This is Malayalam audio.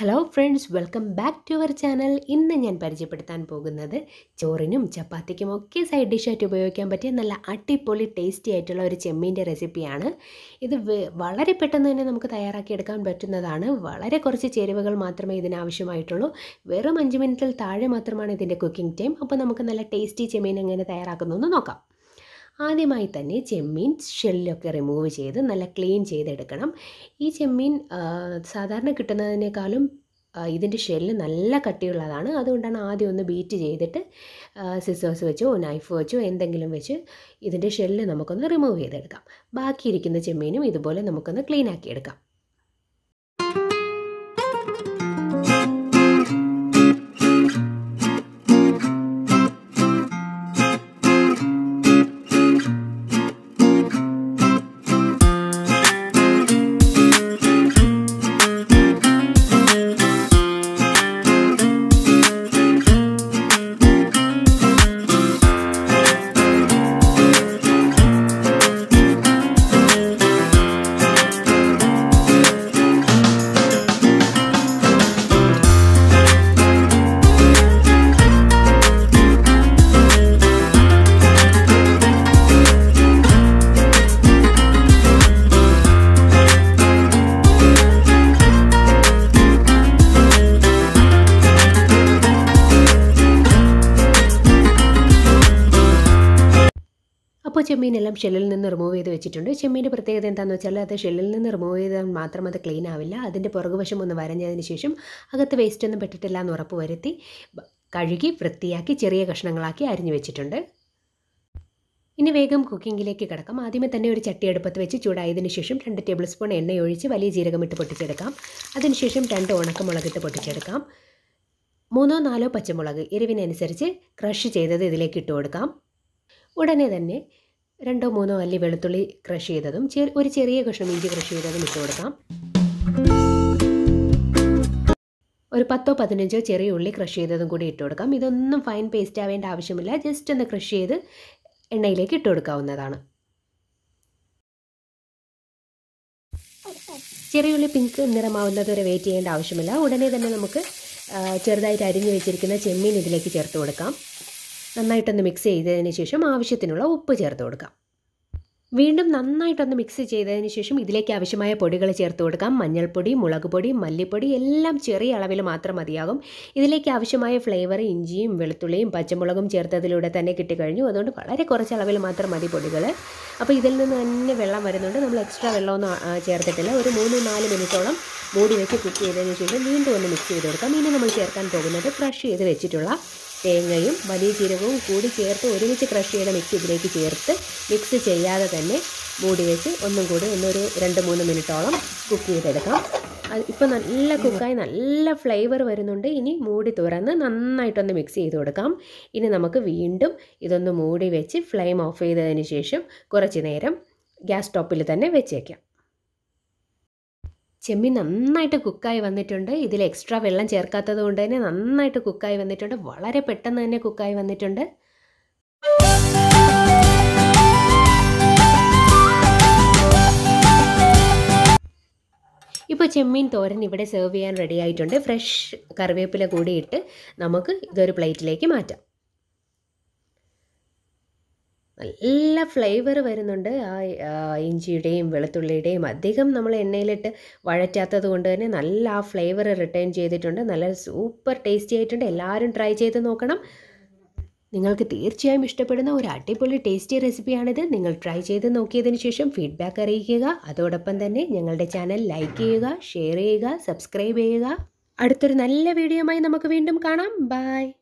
hello friends welcome back to our channel ഇന്ന് ഞാൻ പരിചയപ്പെടുത്താൻ പോകുന്നത് ചോറിനും ചപ്പാത്തിക്കും ഒക്കെ സൈഡ് ഡിഷായിട്ട് ഉപയോഗിക്കാൻ പറ്റിയ നല്ല അടിപൊളി ടേസ്റ്റി ആയിട്ടുള്ള ഒരു ചെമ്മീൻ്റെ റെസിപ്പിയാണ് ഇത് വെ- വളരെ പെട്ടെന്ന് തന്നെ നമുക്ക് തയ്യാറാക്കിയെടുക്കാൻ പറ്റുന്നതാണ് വളരെ കുറച്ച് ചേരുവകൾ മാത്രമേ ഇതിനാവശ്യമായിട്ടുള്ളൂ വെറും അഞ്ച് മിനിറ്റിൽ താഴെ മാത്രമാണ് ഇതിൻ്റെ കുക്കിംഗ് ടൈം അപ്പോൾ നമുക്ക് നല്ല ടേസ്റ്റി ചെമ്മീൻ എങ്ങനെ തയ്യാറാക്കുന്നു എന്ന് നോക്കാം ആദ്യമായി തന്നെ ചെമ്മീൻ ഷെല്ലൊക്കെ റിമൂവ് ചെയ്ത് നല്ല ക്ലീൻ ചെയ്തെടുക്കണം ഈ ചെമ്മീൻ ആ, സാധാരണ കിട്ടുന്നതിനേക്കാളും ആ, ഇതിൻ്റെ ഷെല്ല് നല്ല കട്ടിയുള്ളതാണ് അതുകൊണ്ടാണ് ആദ്യം ഒന്ന് ബീറ്റ് ചെയ്തിട്ട് സിസേഴ്സ് വെച്ചോ നൈഫ് വെച്ചോ എന്തെങ്കിലും വെച്ച് ഇതിൻ്റെ ഷെല്ല് നമുക്കൊന്ന് റിമൂവ് ചെയ്തെടുക്കാം ബാക്കിയിരിക്കുന്ന ചെമ്മീനും ഇതുപോലെ നമുക്കൊന്ന് ക്ലീൻ ആക്കിയെടുക്കാം അപ്പോൾ ചെമ്മീനെല്ലാം ഷെല്ലിൽ നിന്ന് റിമൂവ് ചെയ്ത് വെച്ചിട്ടുണ്ട് ചെമ്മീൻ്റെ പ്രത്യേകത എന്താണെന്ന് വെച്ചാൽ അത് ഷെല്ലിൽ നിന്ന് റിമൂവ് ചെയ്താൽ മാത്രം അത് ക്ലീൻ ആവില്ല അതിൻ്റെ പുറകുവശം ഒന്ന് വരഞ്ഞതിന് ശേഷം അകത്ത് വേസ്റ്റ് ഒന്നും പെട്ടിട്ടില്ല എന്ന് ഉറപ്പ് വരുത്തി ബ- കഴുകി വൃത്തിയാക്കി ചെറിയ കഷ്ണങ്ങളാക്കി അരിഞ്ഞു വെച്ചിട്ടുണ്ട് ഇനി വേഗം കുക്കിങ്ങിലേക്ക് കിടക്കാം ആദ്യമേ തന്നെ ഒരു ചട്ടി അടുപ്പത്ത് വെച്ച് ചൂടായതിനു ശേഷം രണ്ട് ടേബിൾ സ്പൂൺ എണ്ണ ഒഴിച്ച് വലിയ ജീരകമിട്ട് പൊട്ടിച്ചെടുക്കാം അതിനുശേഷം രണ്ട് ഉണക്കമുളകിട്ട് പൊട്ടിച്ചെടുക്കാം മൂന്നോ നാലോ പച്ചമുളക് എരിവിനനുസരിച്ച് ക്രഷ് ചെയ്തത് ഇതിലേക്ക് ഇട്ട് കൊടുക്കാം ഉടനെ തന്നെ രണ്ടോ മൂന്നോ അല്ലി വെളുത്തുള്ളി ക്രഷ് ചെയ്തതും ചെ- ഒരു ചെറിയ കഷ്ണം ഇഞ്ചി ക്രഷ് ചെയ്തതും ഇട്ട് കൊടുക്കാം ഒരു പത്തോ പതിനഞ്ചോ ചെറിയ ഉള്ളി ക്രഷ് ചെയ്തതും കൂടി ഇട്ട് കൊടുക്കാം ഇതൊന്നും ഫൈൻ പേസ്റ്റ് ആവേണ്ട ആവശ്യമില്ല ജസ്റ്റ് ഒന്ന് ക്രഷ് ചെയ്ത് എണ്ണയിലേക്ക് ഇട്ട് കൊടുക്കാവുന്നതാണ് ചെറിയ ഉള്ളി പിങ്ക് നിറമാവുന്നത് വരെ വെയിറ്റ് ചെയ്യേണ്ട ആവശ്യമില്ല ഉടനെ തന്നെ നമുക്ക് ആ, ചെറുതായിട്ട് അരിഞ്ഞു വെച്ചിരിക്കുന്ന ചെമ്മീൻ ഇതിലേക്ക് ചേർത്ത് കൊടുക്കാം നന്നായിട്ടൊന്ന് മിക്സ് ചെയ്തതിന് ശേഷം ആവശ്യത്തിനുള്ള ഉപ്പ് ചേർത്ത് കൊടുക്കാം വീണ്ടും നന്നായിട്ടൊന്ന് മിക്സ് ചെയ്തതിന് ശേഷം ഇതിലേക്ക് ആവശ്യമായ പൊടികൾ ചേർത്ത് കൊടുക്കാം മഞ്ഞൾപ്പൊടി മുളക് പൊടി മല്ലിപ്പൊടി എല്ലാം ചെറിയ അളവിൽ മാത്രം മതിയാകും ഇതിലേക്ക് ആവശ്യമായ ഫ്ലേവർ ഇഞ്ചിയും വെളുത്തുള്ളിയും പച്ചമുളകും ചേർത്തതിലൂടെ തന്നെ കിട്ടിക്കഴിഞ്ഞു അതുകൊണ്ട് വളരെ കുറച്ച് അളവിൽ മാത്രം മതി പൊടികൾ അപ്പോൾ ഇതിൽ നിന്ന് തന്നെ വെള്ളം വരുന്നുണ്ട് നമ്മൾ എക്സ്ട്രാ വെള്ളമൊന്നും ആ, ചേർത്തിട്ടില്ല ഒരു മൂന്ന് നാല് മിനിറ്റോളം മൂടി വെച്ച് കുക്ക് ചെയ്തതിന് ശേഷം വീണ്ടും ഒന്ന് മിക്സ് ചെയ്ത് കൊടുക്കാം ഇനി നമ്മൾ ചേർക്കാൻ പോകുന്നത് ക്രഷ് ചെയ്ത് വെച്ചിട്ടുള്ള തേങ്ങയും വലിയ ജീരകവും കൂടി ചേർത്ത് ഒരുമിച്ച് ക്രഷ് ചെയ്ത മിക്സ് ഇതിലേക്ക് ചേർത്ത് മിക്സ് ചെയ്യാതെ തന്നെ മൂടി വെച്ച് ഒന്നും കൂടി ഒന്നൊരു രണ്ട് മൂന്ന് മിനിറ്റോളം കുക്ക് ചെയ്തെടുക്കാം അത് ഇപ്പോൾ നല്ല കുക്കായി നല്ല ഫ്ലേവർ വരുന്നുണ്ട് ഇനി മൂടി തുറന്ന് നന്നായിട്ടൊന്ന് മിക്സ് ചെയ്ത് കൊടുക്കാം ഇനി നമുക്ക് വീണ്ടും ഇതൊന്ന് മൂടി വെച്ച് ഫ്ലെയിം ഓഫ് ചെയ്തതിന് ശേഷം കുറച്ച് നേരം ഗ്യാസ് ടോപ്പിൽ തന്നെ വെച്ചേക്കാം ചെമ്മീൻ നന്നായിട്ട് കുക്കായി വന്നിട്ടുണ്ട് ഇതിൽ എക്സ്ട്രാ വെള്ളം ചേർക്കാത്തത് കൊണ്ട് തന്നെ നന്നായിട്ട് കുക്കായി വന്നിട്ടുണ്ട് വളരെ പെട്ടെന്ന് തന്നെ കുക്കായി വന്നിട്ടുണ്ട് ഇപ്പോൾ ചെമ്മീൻ തോരൻ ഇവിടെ സെർവ് ചെയ്യാൻ റെഡി ആയിട്ടുണ്ട് ഫ്രഷ് കറിവേപ്പില കൂടി ഇട്ട് നമുക്ക് ഇതൊരു പ്ലേറ്റിലേക്ക് മാറ്റാം നല്ല ഫ്ലേവർ വരുന്നുണ്ട് ആ ആ, ഇഞ്ചിയുടെയും വെളുത്തുള്ളിയുടെയും അധികം നമ്മൾ എണ്ണയിലിട്ട് വഴറ്റാത്തത് കൊണ്ട് തന്നെ നല്ല ആ ഫ്ലേവർ റിട്ടേൺ ചെയ്തിട്ടുണ്ട് നല്ല സൂപ്പർ ടേസ്റ്റി ആയിട്ടുണ്ട് എല്ലാവരും ട്രൈ ചെയ്ത് നോക്കണം നിങ്ങൾക്ക് തീർച്ചയായും ഇഷ്ടപ്പെടുന്ന ഒരു അടിപൊളി ടേസ്റ്റി റെസിപ്പിയാണിത് നിങ്ങൾ ട്രൈ ചെയ്ത് നോക്കിയതിന് ശേഷം ഫീഡ്ബാക്ക് അറിയിക്കുക അതോടൊപ്പം തന്നെ ഞങ്ങളുടെ ചാനൽ ലൈക്ക് ചെയ്യുക ഷെയർ ചെയ്യുക സബ്സ്ക്രൈബ് ചെയ്യുക അടുത്തൊരു നല്ല വീഡിയോയുമായി നമുക്ക് വീണ്ടും കാണാം ബൈ